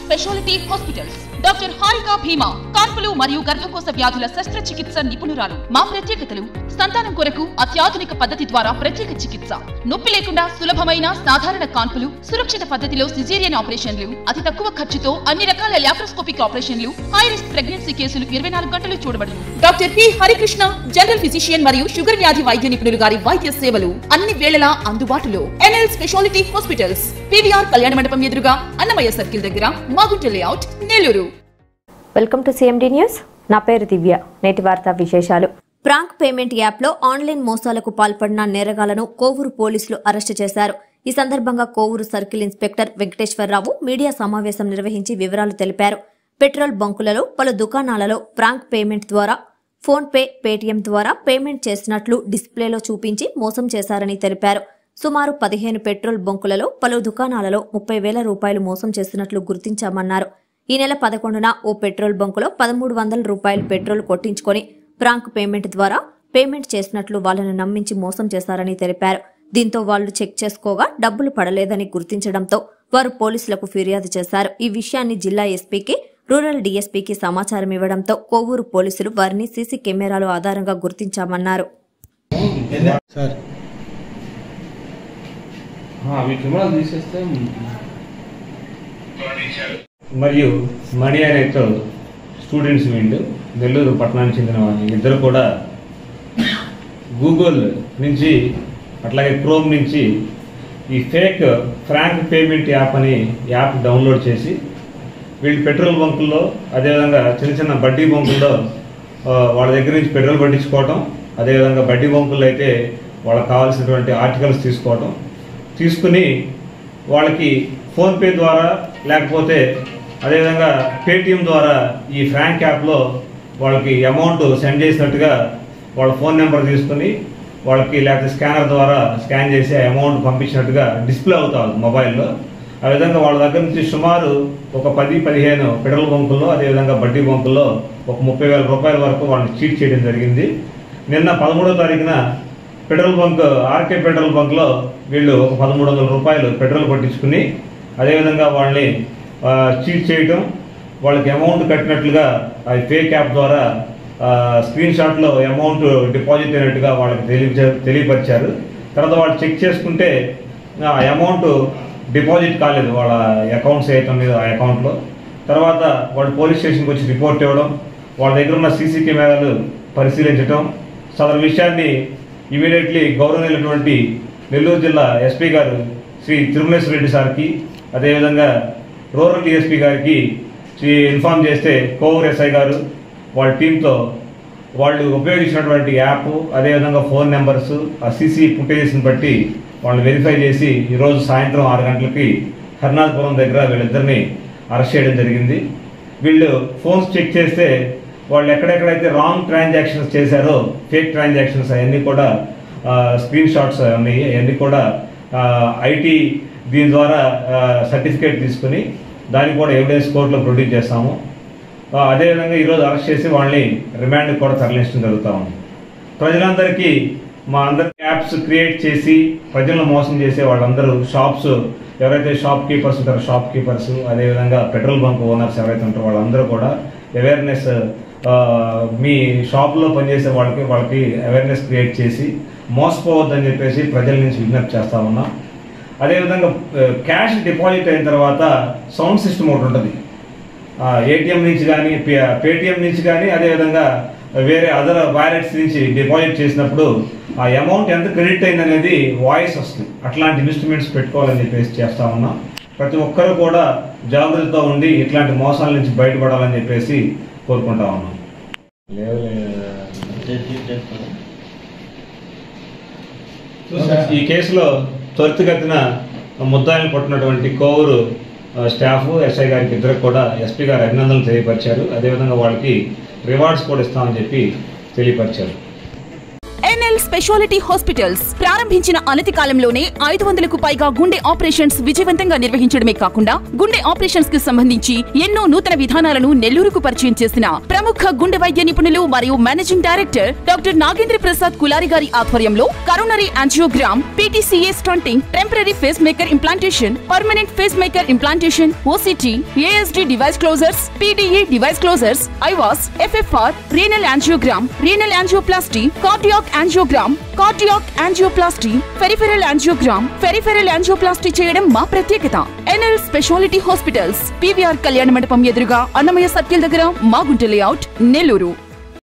speciality hospitals doctor Harika భీమా కాన్పులు మరియు గర్భకోశ వ్యాధుల శస్త్రచికిత్స నిపుణురాలు మా ప్రత్యేకతలు సంతానం కొరకు అత్యాధునిక పద్ధతి ద్వారా ప్రత్యేక చికిత్స నొప్పి లేకుండా సులభమైన సాధారణ కాన్పులు సురక్షిత పద్ధతిలో సిజేరియన్ ఆపరేషన్లు అతి తక్కువ ఖర్చుతో అన్ని రకాల లాప్రోస్కోపిక్ ఆపరేషన్లు హై రిస్క్ ప్రెగ్నెన్సీ కేసులు ఇరవై నాలుగు గంటలు చూడబడును doctor P Harikrishna general physician మరియు షుగర్ వ్యాధి వైద్య నిపుణులు గారి వైద్య సేవలు అన్ని వేళలా అందుబాటులో ఎన్ఎల్ స్పెషాలిటీ హాస్పిటల్స్ పివిఆర్ కళ్యాణ మండపం ఎదురుగా అన్నమయ్య సర్కిల్ దగ్గర Magunta layout Nellore welcome to CMD news నా పేరు దివ్య నేటి వార్తా విశేషాలు ప్రాంక్ పేమెంట్ యాప్లో ఆన్లైన్ మోసాలకు పాల్పడిన నేరగాలను కోవూరు పోలీసులు అరెస్టు చేశారు ఈ సందర్భంగా Kovur circle inspector Venkateswara Rao media సమావేశం నిర్వహించి వివరాలు తెలిపారు పెట్రోల్ బంకులలో పలు దుకాణాలలో ప్రాంక్ పేమెంట్ ద్వారా ఫోన్ పే పేటీఎం ద్వారా పేమెంట్ చేసినట్లు డిస్ప్లేలో చూపించి మోసం చేశారని తెలిపారు సుమారు పదిహేను పెట్రోల్ బంకులలో పలు దుకాణాలలో ముప్పై వేల రూపాయలు మోసం చేసినట్లు గుర్తించామన్నారు ఈ నెల పదకొండున ఓ పెట్రోల్ బంకులో పదమూడు వందల రూపాయలు పెట్రోల్ కొట్టించుకొని ప్రాంక్ పేమెంట్ ద్వారా పేమెంట్ చేసినట్లు వాళ్ళను నమ్మించి మోసం చేశారని తెలిపారు దీంతో వాళ్ళు చెక్ చేసుకోగా డబ్బులు పడలేదని గుర్తించడంతో వారు పోలీసులకు ఫిర్యాదు చేశారు ఈ విషయాన్ని జిల్లా ఎస్పీకి రూరల్ డీఎస్పీకి సమాచారం ఇవ్వడంతో కోవూరు పోలీసులు వారిని సీసీ కెమెరాల ఆధారంగా గుర్తించామన్నారు సార్ అవి కెమెరాలు తీసేస్తే మరియు మణి అనే ఇద్దరు స్టూడెంట్స్ వీళ్ళు నెల్లూరు పట్టణానికి చెందిన వాళ్ళు ఇద్దరు కూడా గూగుల్ నుంచి అట్లాగే క్రోమ్ నుంచి ఈ ఫేక్ ఫ్రాంక్ పేమెంట్ యాప్ అని యాప్ డౌన్లోడ్ చేసి వీళ్ళు పెట్రోల్ బంకుల్లో అదేవిధంగా చిన్న చిన్న బడ్డీ బంకుల్లో ఆ, వాళ్ళ దగ్గర నుంచి పెట్రోల్ పట్టించుకోవటం అదేవిధంగా బడ్డీ బంకుల్లో అయితే వాళ్ళకి కావాల్సినటువంటి ఆర్టికల్స్ తీసుకోవటం తీసుకుని వాళ్ళకి ఫోన్పే ద్వారా లేకపోతే అదేవిధంగా పేటిఎం ద్వారా ఈ ఫ్రాంక్ యాప్లో వాళ్ళకి అమౌంట్ సెండ్ చేసినట్టుగా వాళ్ళ ఫోన్ నెంబర్ తీసుకుని వాళ్ళకి లేకపోతే స్కానర్ ద్వారా స్కాన్ చేసి ఆ అమౌంట్ పంపించినట్టుగా డిస్ప్లే అవుతా ఉంది మొబైల్లో ఆ విధంగా వాళ్ళ దగ్గర నుంచి సుమారు ఒక పది పదిహేను పెట్రోల్ బంకుల్లో అదేవిధంగా బడ్డీ బంకుల్లో ఒక ముప్పై వేల రూపాయల వరకు వాళ్ళని చీట్ చేయడం జరిగింది నిన్న పదమూడో తారీఖున పెట్రోల్ బంక్ ఆర్కే పెట్రోల్ బంక్లో వీళ్ళు ఒక పదమూడు వందల రూపాయలు పెట్రోల్ కొట్టించుకుని అదేవిధంగా వాళ్ళని ఆ, చీట్ చేయటం వాళ్ళకి అమౌంట్ కట్టినట్లుగా ఆ ఫేక్ యాప్ ద్వారా ఆ, స్క్రీన్ షాట్లో అమౌంట్ డిపాజిట్ అయినట్టుగా వాళ్ళకి తెలియ తెలియపరిచారు తర్వాత వాళ్ళు చెక్ చేసుకుంటే ఆ అమౌంట్ డిపాజిట్ కాలేదు వాళ్ళ అకౌంట్స్ ఏదైతే ఉన్నాయో ఆ అకౌంట్లో తర్వాత వాళ్ళు పోలీస్ స్టేషన్కి వచ్చి రిపోర్ట్ ఇవ్వడం వాళ్ళ దగ్గర ఉన్న సీసీ కెమెరాలు పరిశీలించడం సదరు విషయాన్ని ఇమీడియట్లీ గౌరవనీయులైనటువంటి నెల్లూరు జిల్లా ఎస్పీ గారు శ్రీ తిరుమలేశ్వర రెడ్డి సార్కి అదేవిధంగా రూరల్ డిఎస్పీ గారికి శ్రీ ఇన్ఫార్మ్ చేస్తే కోవూర్ ఎస్ఐ గారు వాళ్ళ టీంతో వాళ్ళు ఉపయోగించినటువంటి యాప్ అదేవిధంగా ఫోన్ నెంబర్స్ ఆ సీసీ ఫుటేజెస్ని బట్టి వాళ్ళు వెరిఫై చేసి ఈరోజు సాయంత్రం ఆరు గంటలకి హర్నాథపురం దగ్గర వీళ్ళిద్దరిని అరెస్ట్ చేయడం జరిగింది వీళ్ళు ఫోన్స్ చెక్ చేస్తే వాళ్ళు ఎక్కడెక్కడైతే రాంగ్ ట్రాన్సాక్షన్స్ చేశారో ఫేక్ ట్రాన్సాక్షన్స్ అవన్నీ కూడా స్క్రీన్ షాట్స్ ఉన్నాయి అవన్నీ కూడా ఐటీ దీని ద్వారా సర్టిఫికేట్ తీసుకుని దానికి కూడా ఎవిడెన్స్ కోర్టులో ప్రొడ్యూస్ చేస్తాము ఆ, అదేవిధంగా ఈరోజు అరెస్ట్ చేసి వాళ్ళని రిమాండ్ కూడా తరలించడం జరుగుతూ ఉంది ప్రజలందరికీ మా అందరి యాప్స్ క్రియేట్ చేసి ప్రజలను మోసం చేసే వాళ్ళందరూ షాప్స్ ఎవరైతే షాప్ కీపర్స్ ఉంటారో షాప్ కీపర్స్ అదేవిధంగా పెట్రోల్ బంక్ ఓనర్స్ ఎవరైతే ఉంటారో వాళ్ళందరూ కూడా అవేర్నెస్ మీ షాప్లో పనిచేసే వాళ్ళకి వాళ్ళకి అవేర్నెస్ క్రియేట్ చేసి మోసపోవద్దని చెప్పేసి ప్రజల నుంచి విజ్ఞప్తి చేస్తా ఉన్నాం అదేవిధంగా క్యాష్ డిపాజిట్ అయిన తర్వాత సౌండ్ సిస్టమ్ ఒకటి ఉంటుంది ఏటీఎం నుంచి కానీ పేటిఎం నుంచి కానీ అదేవిధంగా వేరే అదర్ వ్యాలెట్స్ నుంచి డిపాజిట్ చేసినప్పుడు ఆ అమౌంట్ ఎంత క్రెడిట్ అయింది అనేది వాయిస్ వస్తుంది అట్లాంటి ఇన్స్ట్రుమెంట్స్ పెట్టుకోవాలని చెప్పేసి చేస్తా ఉన్నాం ప్రతి ఒక్కరు కూడా జాగ్రత్తతో ఉండి ఇట్లాంటి మోసాల నుంచి బయటపడాలని చెప్పేసి కోరుకుంటా ఉన్నాం ఈ కేసులో త్వరితగతిన ముద్దాయిని పట్టినటువంటి కోవూరు ఆ, స్టాఫ్ ఎస్ఐ గారికి ఇద్దరికి కూడా ఎస్పీ గారు అభినందనలు తెలియపరిచారు అదేవిధంగా వాళ్ళకి రివార్డ్స్ కూడా ఇస్తామని చెప్పి తెలియపరిచారు ఎన్ఎల్ ఎన్ఎల్ స్పెషాలిటీ హాస్పిటల్స్ ప్రారంభించిన అనతి కాలంలోనే ఐదు వందలకు పైగా గుండె ఆపరేషన్స్ విజయవంతంగా నిర్వహించడమే కాకుండా గుండె ఆపరేషన్స్ కి సంబంధించి ఎన్నో నూతన విధానాలను నెల్లూరుకు పరిచయం చేసిన ప్రముఖ గుండె వైద్య నిపుణులు మరియు managing director doctor Nagendra Prasad Kulari గారి ఆధ్వర్యంలో coronary angiogram PTCA stenting temporary pacemaker implantation permanent pacemaker implantation OCT ASD device closures PDA device closures IVUS FFR renal angiogram renal angioplasty cardiac angiogram cardiac angioplasty peripheral angiogram peripheral angioplasty చేయడం మా ప్రత్యేకత NL speciality hospitals PVR కళ్యాణ మండపం ఎదురుగా Annamayya circle దగ్గర Magunta layout Nellore